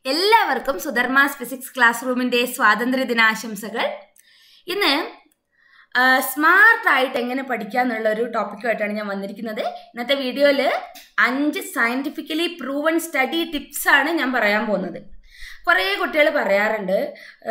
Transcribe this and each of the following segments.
എല്ലാവർക്കും സുധർമാസ് physics class റൂമിന്റെ സ്വാതന്ത്ര്യ ദിനാശംസകൾ ഇന്ന് സ്മാർട്ട് ആയിട്ട് എങ്ങനെ പഠിക്കുക എന്നുള്ള ഒരു ടോപ്പിക്കുമായിട്ടാണ് ഞാൻ വന്നിരിക്കുന്നത് ഇന്നത്തെ വീഡിയോയിൽ അഞ്ച് സയന്റിഫിക്കലി പ്രൂവൺ സ്റ്റഡി ടിപ്സ് ആണ് ഞാൻ പറയാൻ പോകുന്നത് കുറേ കുട്ടികൾ പറയാറുണ്ട്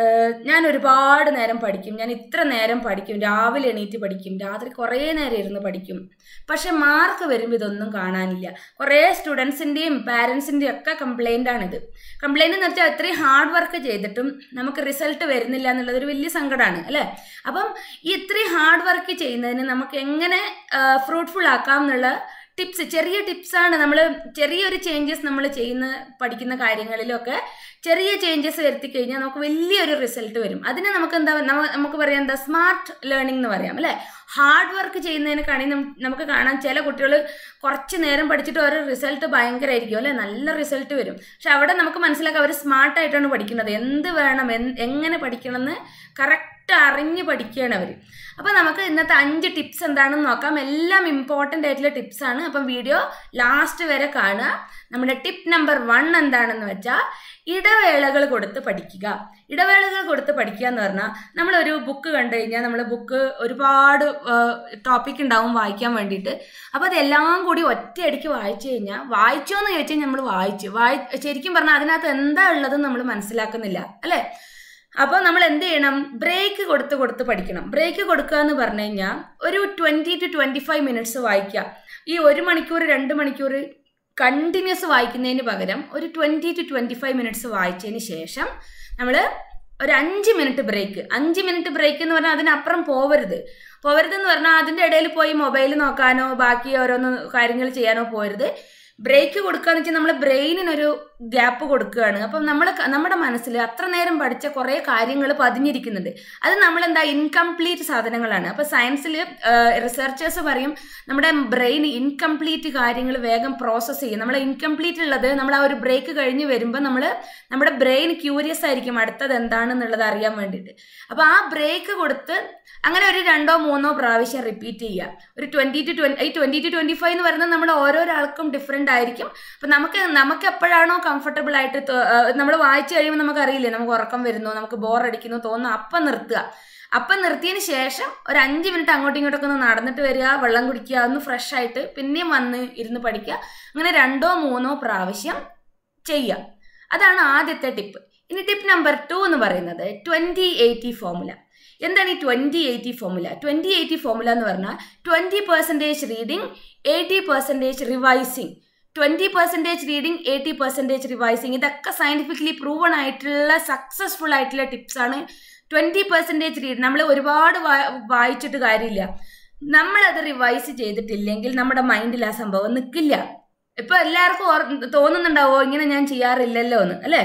ഞാൻ ഒരുപാട് നേരം പഠിക്കും ഞാൻ ഇത്ര നേരം പഠിക്കും രാവിലെ എണീറ്റ് പഠിക്കും രാത്രി കുറേ നേരം ഇരുന്ന് പഠിക്കും പക്ഷെ മാർക്ക് വരുമ്പോൾ ഇതൊന്നും കാണാനില്ല കുറേ സ്റ്റുഡൻസിൻ്റെയും പാരൻസിൻ്റെയും ഒക്കെ കംപ്ലൈൻ്റ് ആണിത് കംപ്ലൈൻറ്റ് എന്ന് വെച്ചാൽ അത്രയും ഹാർഡ് വർക്ക് ചെയ്തിട്ടും നമുക്ക് റിസൾട്ട് വരുന്നില്ല എന്നുള്ളത് ഒരു വലിയ സങ്കടമാണ് അല്ലേ അപ്പം ഈ ഇത്രയും ഹാർഡ് വർക്ക് ചെയ്യുന്നതിന് നമുക്ക് എങ്ങനെ ഫ്രൂട്ട്ഫുൾ ആക്കാം എന്നുള്ള ടിപ്സ് ചെറിയ ടിപ്സാണ് നമ്മൾ ചെറിയൊരു ചേഞ്ചസ് നമ്മൾ ചെയ്യുന്ന പഠിക്കുന്ന കാര്യങ്ങളിലൊക്കെ ചെറിയ ചേഞ്ചസ് വരുത്തി കഴിഞ്ഞാൽ നമുക്ക് വലിയൊരു റിസൾട്ട് വരും അതിന് നമുക്ക് എന്താ നമുക്ക് പറയാം എന്താ സ്മാർട്ട് ലേണിംഗ് എന്ന് പറയാം അല്ലേ ഹാർഡ് വർക്ക് ചെയ്യുന്നതിന് കണി നമുക്ക് കാണാം ചില കുട്ടികൾ കുറച്ച് നേരം പഠിച്ചിട്ട് ഓരോ റിസൾട്ട് ഭയങ്കരമായിരിക്കും അല്ലേ നല്ല റിസൾട്ട് വരും പക്ഷെ അവിടെ നമുക്ക് മനസ്സിലാക്കാം അവർ സ്മാർട്ടായിട്ടാണ് പഠിക്കുന്നത് എന്ത് വേണം എങ്ങനെ പഠിക്കണം എന്ന് കറക്റ്റ് അറിഞ്ഞ് പഠിക്കുകയാണ് അവർ അപ്പോൾ നമുക്ക് ഇന്നത്തെ അഞ്ച് ടിപ്സ് എന്താണെന്ന് നോക്കാം എല്ലാം ഇമ്പോർട്ടൻ്റ് ആയിട്ടുള്ള ടിപ്സ് ആണ് അപ്പം വീഡിയോ ലാസ്റ്റ് വരെ കാണുക നമ്മുടെ ടിപ്പ് നമ്പർ വൺ എന്താണെന്ന് വെച്ചാൽ ഇടവേളകൾ കൊടുത്ത് പഠിക്കുക ഇടവേളകൾ കൊടുത്ത് പഠിക്കുക എന്ന് പറഞ്ഞാൽ നമ്മളൊരു ബുക്ക് കണ്ടു കഴിഞ്ഞാൽ നമ്മൾ ബുക്ക് ഒരുപാട് ടോപ്പിക് ഉണ്ടാവും വായിക്കാൻ വേണ്ടിയിട്ട് അപ്പോൾ അതെല്ലാം കൂടി ഒറ്റയടിക്ക് വായിച്ചു കഴിഞ്ഞാൽ വായിച്ചോ എന്ന് ചോദിച്ചാൽ നമ്മൾ വായിച്ചു വായി ശരിക്കും പറഞ്ഞാൽ അതിനകത്ത് എന്താ ഉള്ളതെന്ന് നമ്മൾ മനസ്സിലാക്കുന്നില്ല അല്ലേ അപ്പോൾ നമ്മൾ എന്ത് ചെയ്യണം ബ്രേക്ക് കൊടുത്ത് കൊടുത്ത് പഠിക്കണം ബ്രേക്ക് കൊടുക്കുക എന്ന് പറഞ്ഞു കഴിഞ്ഞാൽ ഒരു twenty to twenty five minutes വായിക്കുക ഈ ഒരു മണിക്കൂർ രണ്ട് മണിക്കൂർ കണ്ടിന്യൂസ് വായിക്കുന്നതിന് പകരം ഒരു twenty to twenty five minutes വായിച്ചതിന് ശേഷം നമ്മൾ ഒരു അഞ്ച് മിനിറ്റ് ബ്രേക്ക് അഞ്ച് മിനിറ്റ് ബ്രേക്ക് എന്ന് പറഞ്ഞാൽ അതിനപ്പുറം പോവരുത് പോവരുതെന്ന് പറഞ്ഞാൽ അതിൻ്റെ ഇടയിൽ പോയി മൊബൈൽ നോക്കാനോ ബാക്കി ഓരോന്ന് കാര്യങ്ങൾ ചെയ്യാനോ പോരുത് ബ്രേക്ക് കൊടുക്കുകയെന്ന് വെച്ചാൽ നമ്മൾ ബ്രെയിനിനൊരു ഗ്യാപ്പ് കൊടുക്കുകയാണ് അപ്പം നമ്മൾ നമ്മുടെ മനസ്സിൽ അത്ര നേരം പഠിച്ച കുറേ കാര്യങ്ങൾ പതിഞ്ഞിരിക്കുന്നുണ്ട് അത് നമ്മളെന്താ ഇൻകംപ്ലീറ്റ് സാധനങ്ങളാണ് അപ്പോൾ സയൻസിൽ റിസർച്ചേഴ്സ് പറയും നമ്മുടെ ബ്രെയിൻ ഇൻകംപ്ലീറ്റ് കാര്യങ്ങൾ വേഗം പ്രോസസ്സ് ചെയ്യും നമ്മൾ ഇൻകംപ്ലീറ്റ് ഉള്ളത് നമ്മൾ ആ ഒരു ബ്രേക്ക് കഴിഞ്ഞ് വരുമ്പോൾ നമ്മൾ നമ്മുടെ ബ്രെയിൻ ക്യൂരിയസ് ആയിരിക്കും അടുത്തത് എന്താണെന്നുള്ളത് അറിയാൻ വേണ്ടിയിട്ട് അപ്പോൾ ആ ബ്രേക്ക് കൊടുത്ത് അങ്ങനെ ഒരു രണ്ടോ മൂന്നോ പ്രാവശ്യം റിപ്പീറ്റ് ചെയ്യുക ഒരു ട്വൻറ്റി ടു ട്വൻറ്റി ഈ ട്വൻറ്റി ടു ട്വൻറ്റി ഫൈവ് എന്ന് പറയുന്നത് നമ്മൾ ഓരോരാൾക്കും ഡിഫറെൻ്റ് ആയിരിക്കും അപ്പം നമുക്ക് നമുക്ക് എപ്പോഴാണോ കംഫർട്ടബിൾ ആയിട്ട് നമ്മൾ വായിച്ചു കഴിയുമ്പോൾ നമുക്ക് അറിയില്ലേ നമുക്ക് ഉറക്കം വരുന്നു നമുക്ക് ബോർ അടിക്കുന്നു തോന്നുന്നു അപ്പം നിർത്തുക അപ്പം നിർത്തിയതിന് ശേഷം ഒരു അഞ്ച് മിനിറ്റ് അങ്ങോട്ടും ഇങ്ങോട്ടൊക്കെ ഒന്ന് നടന്നിട്ട് വരിക വെള്ളം കുടിക്കുക ഒന്ന് ഫ്രഷ് ആയിട്ട് പിന്നെയും വന്ന് ഇരുന്ന് പഠിക്കുക അങ്ങനെ രണ്ടോ മൂന്നോ പ്രാവശ്യം ചെയ്യുക അതാണ് ആദ്യത്തെ ടിപ്പ് ഇനി ടിപ്പ് നമ്പർ ടു എന്ന് പറയുന്നത് ട്വൻറ്റി എയ്റ്റി ഫോമുല എന്താണ് ഈ twenty eighty formula twenty eighty formula എന്ന് പറഞ്ഞാൽ twenty percentage reading eighty percentage revising twenty percentage reading eighty percentage revising ഇതൊക്കെ സയൻറ്റിഫിക്കലി പ്രൂവൺ ആയിട്ടുള്ള സക്സസ്ഫുൾ ആയിട്ടുള്ള ടിപ്സ് ആണ് ട്വൻറ്റി പെർസെൻറ്റേജ് റീഡ് നമ്മൾ ഒരുപാട് വായിച്ചിട്ട് കാര്യമില്ല നമ്മളത് റിവൈസ് ചെയ്തിട്ടില്ലെങ്കിൽ നമ്മുടെ മൈൻഡിൽ ആ സംഭവം നിൽക്കില്ല ഇപ്പൊ എല്ലാവർക്കും തോന്നുന്നുണ്ടാവോ ഇങ്ങനെ ഞാൻ ചെയ്യാറില്ലല്ലോ എന്ന് അല്ലേ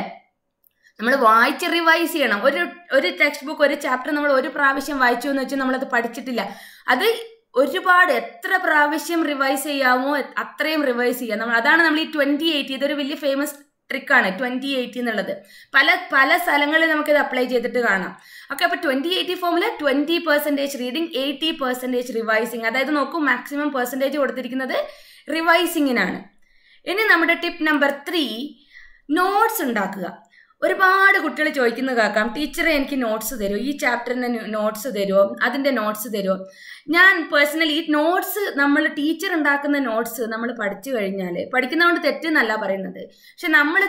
നമ്മൾ വായിച്ച് റിവൈസ് ചെയ്യണം ഒരു ഒരു ടെക്സ്റ്റ് ബുക്ക് ഒരു ചാപ്റ്റർ നമ്മൾ ഒരു പ്രാവശ്യം വായിച്ചു എന്ന് വെച്ചാൽ നമ്മളത് പഠിച്ചിട്ടില്ല അത് ഒരുപാട് എത്ര പ്രാവശ്യം റിവൈസ് ചെയ്യാമോ അത്രയും റിവൈസ് ചെയ്യാം നമ്മൾ അതാണ് നമ്മൾ ഈ ട്വൻറ്റി എയ്റ്റി ഇതൊരു വലിയ ഫേമസ് ട്രിക്കാണ് ട്വൻറ്റി എയ്റ്റി എന്നുള്ളത് പല പല സ്ഥലങ്ങളിൽ നമുക്കിത് അപ്ലൈ ചെയ്തിട്ട് കാണാം ഓക്കെ അപ്പോൾ ട്വൻറ്റി എയ്റ്റി ഫോമിൽ twenty percentage reading eighty percentage revising അതായത് നോക്കൂ മാക്സിമം പെർസെൻറ്റേജ് കൊടുത്തിരിക്കുന്നത് റിവൈസിങ്ങിനാണ് ഇനി നമ്മുടെ ടിപ്പ് നമ്പർ ത്രീ നോട്ട്സ് ഉണ്ടാക്കുക ഒരുപാട് കുട്ടികൾ ചോദിക്കുന്നത് കേൾക്കാം ടീച്ചറെ എനിക്ക് നോട്ട്സ് തരുമോ ഈ ചാപ്റ്ററിൻ്റെ നോട്ട്സ് തരുമോ അതിൻ്റെ നോട്ട്സ് തരുമോ ഞാൻ പേഴ്സണലി ഈ നോട്ട്സ് നമ്മൾ ടീച്ചർ ഉണ്ടാക്കുന്ന നോട്ട്സ് നമ്മൾ പഠിച്ചു കഴിഞ്ഞാൽ പഠിക്കുന്നതുകൊണ്ട് തെറ്റെന്നല്ല പറയുന്നത് പക്ഷെ നമ്മൾ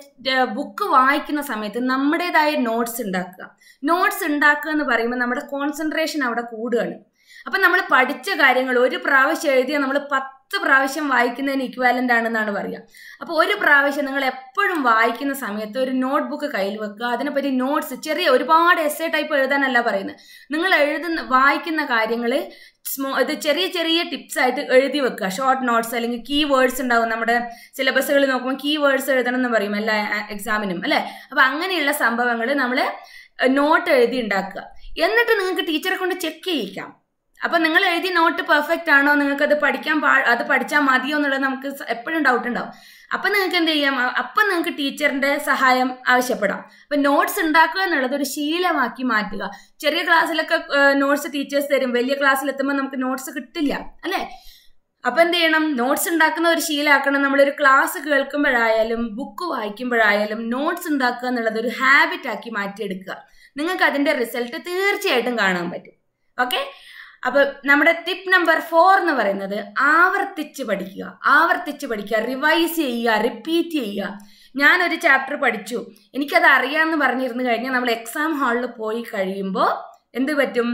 ബുക്ക് വായിക്കുന്ന സമയത്ത് നമ്മുടേതായ നോട്ട്സ് ഉണ്ടാക്കുക നോട്ട്സ് ഉണ്ടാക്കുക എന്ന് പറയുമ്പോൾ നമ്മുടെ കോൺസെൻട്രേഷൻ അവിടെ കൂടുകയാണ് അപ്പം നമ്മൾ പഠിച്ച കാര്യങ്ങൾ ഒരു പ്രാവശ്യം എഴുതിയാൽ നമ്മൾ പത്ത് പ്രാവശ്യം വായിക്കുന്നതിന് ഇക്വാലൻ്റ് ആണെന്നാണ് പറയുക അപ്പോൾ ഒരു പ്രാവശ്യം നിങ്ങൾ എപ്പോഴും വായിക്കുന്ന സമയത്ത് ഒരു നോട്ട് ബുക്ക് കയ്യിൽ വെക്കുക അതിനെപ്പറ്റി നോട്ട്സ് ചെറിയ ഒരുപാട് എസ് ടൈപ്പ് എഴുതാനല്ല പറയുന്നത് നിങ്ങൾ എഴുതുന്ന വായിക്കുന്ന കാര്യങ്ങൾ സ്മോ ഇത് ചെറിയ ചെറിയ ടിപ്സ് ആയിട്ട് എഴുതി വെക്കുക ഷോർട്ട് നോട്ട്സ് അല്ലെങ്കിൽ കീ വേർഡ്സ് ഉണ്ടാവും നമ്മുടെ സിലബസുകൾ നോക്കുമ്പോൾ കീ വേർഡ്സ് എഴുതണം എന്ന് പറയും എല്ലാ എക്സാമിനും അല്ലേ അപ്പോൾ അങ്ങനെയുള്ള സംഭവങ്ങൾ നമ്മൾ നോട്ട് എഴുതി ഉണ്ടാക്കുക എന്നിട്ട് നിങ്ങൾക്ക് ടീച്ചറെ കൊണ്ട് ചെക്ക് ചെയ്യിക്കാം അപ്പൊ നിങ്ങൾ എഴുതി നോട്ട് പെർഫെക്റ്റ് ആണോ നിങ്ങൾക്ക് അത് പഠിക്കാൻ പാ അത് പഠിച്ചാൽ മതിയോ എന്നുള്ളത് നമുക്ക് എപ്പോഴും ഡൗട്ട് ഉണ്ടാവും അപ്പൊ നിങ്ങൾക്ക് എന്ത് ചെയ്യാം അപ്പൊ നിങ്ങൾക്ക് ടീച്ചറിന്റെ സഹായം ആവശ്യപ്പെടാം അപ്പൊ നോട്ട്സ് ഉണ്ടാക്കുക എന്നുള്ളത് ഒരു ശീലമാക്കി മാറ്റുക ചെറിയ ക്ലാസ്സിലൊക്കെ നോട്ട്സ് ടീച്ചേഴ്സ് തരും വലിയ ക്ലാസ്സിൽ എത്തുമ്പോൾ നമുക്ക് നോട്ട്സ് കിട്ടില്ല അല്ലേ അപ്പം എന്ത് ചെയ്യണം നോട്ട്സ് ഉണ്ടാക്കുന്ന ഒരു ശീലമാക്കണം നമ്മളൊരു ക്ലാസ് കേൾക്കുമ്പോഴായാലും ബുക്ക് വായിക്കുമ്പോഴായാലും നോട്ട്സ് ഉണ്ടാക്കുക എന്നുള്ളത് ഒരു ഹാബിറ്റ് ആക്കി മാറ്റിയെടുക്കുക നിങ്ങൾക്ക് അതിന്റെ റിസൾട്ട് തീർച്ചയായിട്ടും കാണാൻ പറ്റും ഓക്കെ അപ്പൊ നമ്മുടെ ടിപ്പ് നമ്പർ ഫോർ എന്ന് പറയുന്നത് ആവർത്തിച്ച് പഠിക്കുക ആവർത്തിച്ച് പഠിക്കുക റിവൈസ് ചെയ്യുക റിപ്പീറ്റ് ചെയ്യുക ഞാനൊരു ചാപ്റ്റർ പഠിച്ചു എനിക്കത് അറിയാമെന്ന് പറഞ്ഞിരുന്നു കഴിഞ്ഞാൽ നമ്മൾ എക്സാം ഹാളിൽ പോയി കഴിയുമ്പോൾ എന്ത് പറ്റും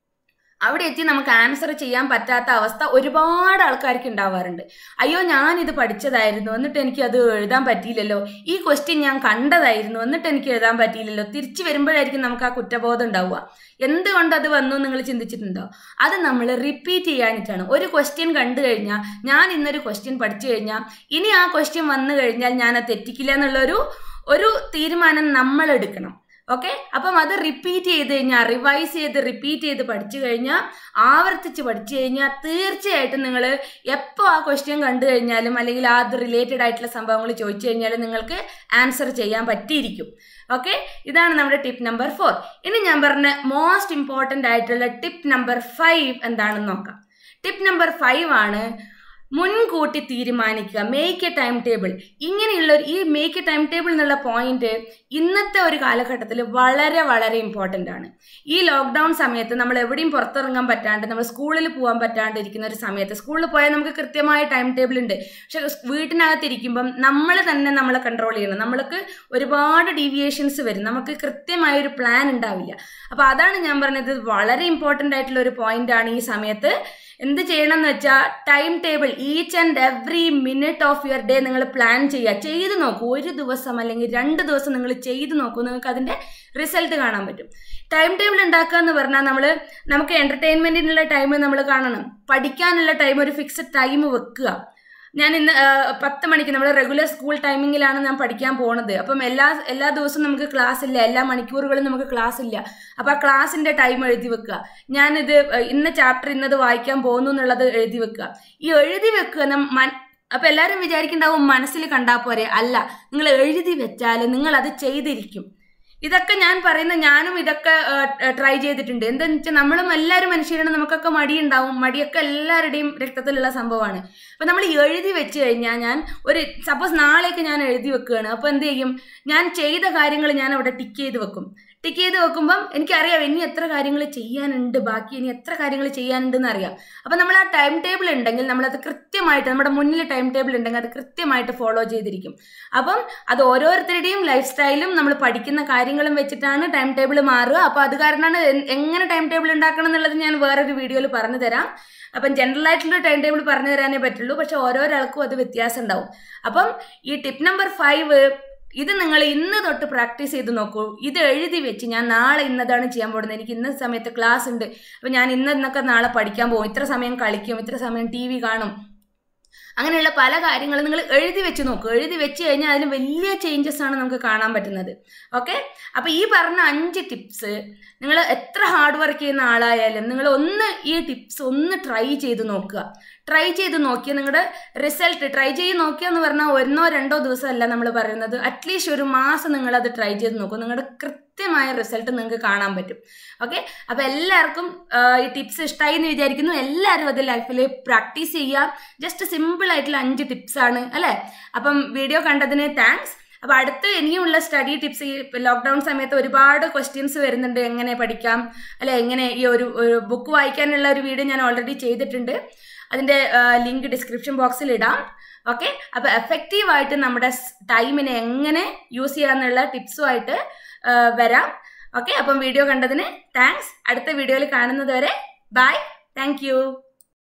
അവിടെ എത്തി നമുക്ക് ആൻസർ ചെയ്യാൻ പറ്റാത്ത അവസ്ഥ ഒരുപാട് ആൾക്കാർക്ക് ഉണ്ടാവാറുണ്ട് അയ്യോ ഞാൻ ഇത് പഠിച്ചതായിരുന്നു എന്നിട്ട് എനിക്ക് അത് എഴുതാൻ പറ്റിയില്ലല്ലോ ഈ ക്വസ്റ്റ്യൻ ഞാൻ കണ്ടതായിരുന്നു എന്നിട്ട് എനിക്ക് എഴുതാൻ പറ്റിയില്ലല്ലോ തിരിച്ചു വരുമ്പോഴായിരിക്കും നമുക്ക് ആ കുറ്റബോധം ഉണ്ടാവുക എന്തുകൊണ്ട് അത് വന്നു നിങ്ങൾ ചിന്തിച്ചിട്ടുണ്ടോ അത് നമ്മൾ റിപ്പീറ്റ് ചെയ്യാനിട്ടാണ് ഒരു ക്വസ്റ്റ്യൻ കണ്ടു കഴിഞ്ഞാൽ ഞാൻ ഇന്നൊരു ക്വസ്റ്റ്യൻ പഠിച്ചു കഴിഞ്ഞാൽ ഇനി ആ ക്വസ്റ്റ്യൻ വന്നു കഴിഞ്ഞാൽ ഞാൻ അത് തെറ്റിക്കില്ല എന്നുള്ളൊരു ഒരു തീരുമാനം നമ്മൾ എടുക്കണം ഓക്കെ അപ്പം അത് റിപ്പീറ്റ് ചെയ്ത് കഴിഞ്ഞാൽ റിവൈസ് ചെയ്ത് റിപ്പീറ്റ് ചെയ്ത് പഠിച്ചു കഴിഞ്ഞാൽ ആവർത്തിച്ച് പഠിച്ചു കഴിഞ്ഞാൽ തീർച്ചയായിട്ടും നിങ്ങൾ എപ്പോൾ ആ ക്വസ്റ്റ്യൻ കണ്ടു കഴിഞ്ഞാലും അല്ലെങ്കിൽ ആ അത് റിലേറ്റഡ് ആയിട്ടുള്ള സംഭവങ്ങൾ ചോദിച്ചു കഴിഞ്ഞാലും നിങ്ങൾക്ക് ആൻസർ ചെയ്യാൻ പറ്റിയിരിക്കും ഓക്കെ ഇതാണ് നമ്മുടെ ടിപ്പ് നമ്പർ ഫോർ ഇനി ഞാൻ പറഞ്ഞ മോസ്റ്റ് ഇമ്പോർട്ടൻ്റ് ആയിട്ടുള്ള ടിപ്പ് നമ്പർ ഫൈവ് എന്താണെന്ന് നോക്കാം ടിപ്പ് നമ്പർ ഫൈവ് ആണ് മുൻകൂട്ടി തീരുമാനിക്കുക മേക്ക് എ ടൈം ടേബിൾ ഇങ്ങനെയുള്ള ഒരു ഈ മേക്ക് എ ടൈം ടേബിൾ എന്നുള്ള പോയിന്റ് ഇന്നത്തെ ഒരു കാലഘട്ടത്തിൽ വളരെ വളരെ ഇമ്പോർട്ടൻ്റ് ആണ് ഈ ലോക്ക്ഡൗൺ സമയത്ത് നമ്മൾ എവിടെയും പുറത്തിറങ്ങാൻ പറ്റാണ്ട് നമ്മൾ സ്കൂളിൽ പോകാൻ പറ്റാണ്ട് ഇരിക്കുന്ന ഒരു സമയത്ത് സ്കൂളിൽ പോയാൽ നമുക്ക് കൃത്യമായ ടൈം ടേബിൾ ഉണ്ട് പക്ഷെ വീട്ടിനകത്ത് ഇരിക്കുമ്പം നമ്മൾ തന്നെ നമ്മളെ കൺട്രോൾ ചെയ്യണം നമ്മൾക്ക് ഒരുപാട് ഡീവിയേഷൻസ് വരും നമുക്ക് കൃത്യമായ ഒരു പ്ലാൻ ഉണ്ടാവില്ല അപ്പോൾ അതാണ് ഞാൻ പറഞ്ഞത് വളരെ ഇമ്പോർട്ടൻ്റ് ആയിട്ടുള്ള ഒരു പോയിന്റ് ആണ് ഈ സമയത്ത് എന്ത് ചെയ്യണം എന്ന് വെച്ചാൽ time table each and every minute of your day നിങ്ങൾ പ്ലാൻ ചെയ്യുക ചെയ്ത് നോക്കൂ ഒരു ദിവസം അല്ലെങ്കിൽ രണ്ട് ദിവസം നിങ്ങൾ ചെയ്ത് നോക്കൂ നിങ്ങൾക്ക് അതിൻ്റെ റിസൾട്ട് കാണാൻ പറ്റും ടൈം ടേബിൾ ഉണ്ടാക്കുക എന്ന് പറഞ്ഞാൽ നമ്മൾ നമുക്ക് എൻ്റർടൈൻമെൻറ്റിനുള്ള ടൈം നമ്മൾ കാണണം പഠിക്കാനുള്ള ടൈം ഒരു ഫിക്സഡ് ടൈം വെക്കുക ഞാൻ ഇന്ന് പത്ത് മണിക്ക് നമ്മൾ റെഗുലർ സ്കൂൾ ടൈമിങ്ങിലാണ് ഞാൻ പഠിക്കാൻ പോണത് അപ്പം എല്ലാ എല്ലാ ദിവസവും നമുക്ക് ക്ലാസ് ഇല്ല എല്ലാ മണിക്കൂറുകളും നമുക്ക് ക്ലാസ് ഇല്ല അപ്പം ആ ക്ലാസ്സിൻ്റെ ടൈം എഴുതി വെക്കുക ഞാനിത് ഇന്ന ചാപ്റ്റർ ഇന്നത് വായിക്കാൻ പോകുന്നു എന്നുള്ളത് എഴുതി വെക്കുക ഈ എഴുതി വെക്കുക അപ്പം എല്ലാവരും വിചാരിക്കുന്നുണ്ടാവും മനസ്സിൽ കണ്ടാൽ പോരെ അല്ല നിങ്ങൾ എഴുതി വെച്ചാൽ നിങ്ങൾ അത് ചെയ്തിരിക്കും ഇതൊക്കെ ഞാൻ പറയുന്ന ഞാനും ഇതൊക്കെ ട്രൈ ചെയ്തിട്ടുണ്ട് എന്താണെന്ന് വെച്ചാൽ നമ്മളും എല്ലാവരും മനുഷ്യരാണ് നമുക്കൊക്കെ മടിയുണ്ടാവും മടിയൊക്കെ എല്ലാവരുടെയും രക്തത്തിലുള്ള സംഭവമാണ് അപ്പം നമ്മൾ എഴുതി വെച്ച് കഴിഞ്ഞാൽ ഞാൻ ഒരു സപ്പോസ് നാളേക്ക് ഞാൻ എഴുതി വെക്കുകയാണ് അപ്പോൾ എന്ത് ചെയ്യും ഞാൻ ചെയ്ത കാര്യങ്ങൾ ഞാൻ അവിടെ ടിക്ക് ചെയ്ത് വെക്കും ടിക്ക് ചെയ്ത് വെക്കുമ്പം എനിക്കറിയാം ഇനി എത്ര കാര്യങ്ങൾ ചെയ്യാനുണ്ട് ബാക്കി ഇനി എത്ര കാര്യങ്ങൾ ചെയ്യാനുണ്ടെന്ന് അറിയാം അപ്പം നമ്മൾ ആ ടൈം ടേബിൾ ഉണ്ടെങ്കിൽ നമ്മളത് കൃത്യമായിട്ട് നമ്മുടെ മുന്നിൽ ടൈം ടേബിൾ ഉണ്ടെങ്കിൽ അത് കൃത്യമായിട്ട് ഫോളോ ചെയ്തിരിക്കും അപ്പം അത് ഓരോരുത്തരുടെയും ലൈഫ് സ്റ്റൈലും നമ്മൾ പഠിക്കുന്ന കാര്യങ്ങളും വെച്ചിട്ടാണ് ടൈം ടേബിൾ മാറുക അപ്പോൾ അത് കാരണമാണ് എങ്ങനെ ടൈം ടേബിൾ ഉണ്ടാക്കണം എന്നുള്ളത് ഞാൻ വേറൊരു വീഡിയോയിൽ പറഞ്ഞു തരാം അപ്പം ജനറൽ ആയിട്ടുള്ള ടൈം ടേബിൾ പറഞ്ഞു തരാനേ പറ്റുള്ളൂ പക്ഷെ ഓരോരാൾക്കും അത് വ്യത്യാസം ഉണ്ടാവും അപ്പം ഈ ടിപ്പ് നമ്പർ ഫൈവ് ഇത് നിങ്ങൾ ഇന്ന് തൊട്ട് പ്രാക്ടീസ് ചെയ്ത് നോക്കൂ ഇത് എഴുതി വെച്ച് ഞാൻ നാളെ ഇന്നതാണ് ചെയ്യാൻ പോകുന്നത് എനിക്ക് ഇന്ന സമയത്ത് ക്ലാസ് ഉണ്ട് അപ്പം ഞാൻ ഇന്ന് ഇന്നൊക്കെ നാളെ പഠിക്കാൻ പോകും ഇത്ര സമയം കളിക്കും ഇത്ര സമയം ടി വി കാണും അങ്ങനെയുള്ള പല കാര്യങ്ങളും നിങ്ങൾ എഴുതി വെച്ച് നോക്കൂ എഴുതി വെച്ച് കഴിഞ്ഞാൽ അതിന് വലിയ ചേഞ്ചസ് ആണ് നമുക്ക് കാണാൻ പറ്റുന്നത് ഓക്കെ അപ്പോൾ ഈ പറഞ്ഞ അഞ്ച് ടിപ്സ് നിങ്ങൾ എത്ര ഹാർഡ് വർക്ക് ചെയ്യുന്ന ആളായാലും നിങ്ങൾ ഒന്ന് ഈ ടിപ്സ് ഒന്ന് ട്രൈ ചെയ്ത് നോക്കുക ട്രൈ ചെയ്ത് നോക്കിയാൽ നിങ്ങളുടെ റിസൾട്ട് ട്രൈ ചെയ്ത് നോക്കിയ എന്ന് പറഞ്ഞാൽ ഒന്നോ രണ്ടോ ദിവസമല്ല നമ്മൾ പറയുന്നത് അറ്റ്ലീസ്റ്റ് ഒരു മാസം നിങ്ങൾ അത് ട്രൈ ചെയ്ത് നോക്കും നിങ്ങളുടെ കൃത്യമായ റിസൾട്ട് നിങ്ങൾക്ക് കാണാൻ പറ്റും ഓക്കെ അപ്പോൾ എല്ലാവർക്കും ഈ ടിപ്സ് ഇഷ്ടമായി എന്ന് വിചാരിക്കുന്നു എല്ലാവരും അത് ലൈഫിൽ പ്രാക്ടീസ് ചെയ്യുക ജസ്റ്റ് സിമ്പിൾ ആയിട്ടുള്ള അഞ്ച് ടിപ്സ് ആണ് അല്ലേ അപ്പം വീഡിയോ കണ്ടതിന് താങ്ക്സ് അപ്പോൾ അടുത്ത് ഇനിയുമുള്ള സ്റ്റഡി ടിപ്സ് ഈ ലോക്ക്ഡൗൺ സമയത്ത് ഒരുപാട് ക്വസ്റ്റ്യൻസ് വരുന്നുണ്ട് എങ്ങനെ പഠിക്കാം അല്ലെ എങ്ങനെ ഈ ഒരു ബുക്ക് വായിക്കാനുള്ള ഒരു വീഡിയോ ഞാൻ ഓൾറെഡി ചെയ്തിട്ടുണ്ട് അതിൻ്റെ ലിങ്ക് ഡിസ്ക്രിപ്ഷൻ ബോക്സിൽ ഇടാം ഓക്കെ അപ്പോൾ എഫക്റ്റീവായിട്ട് നമ്മുടെ ടൈമിനെ എങ്ങനെ യൂസ് ചെയ്യാന്നുള്ള ടിപ്സുമായിട്ട് വരാം ഓക്കെ അപ്പം വീഡിയോ കണ്ടതിന് താങ്ക്സ് അടുത്ത വീഡിയോയിൽ കാണുന്നത് വരെ ബൈ താങ്ക്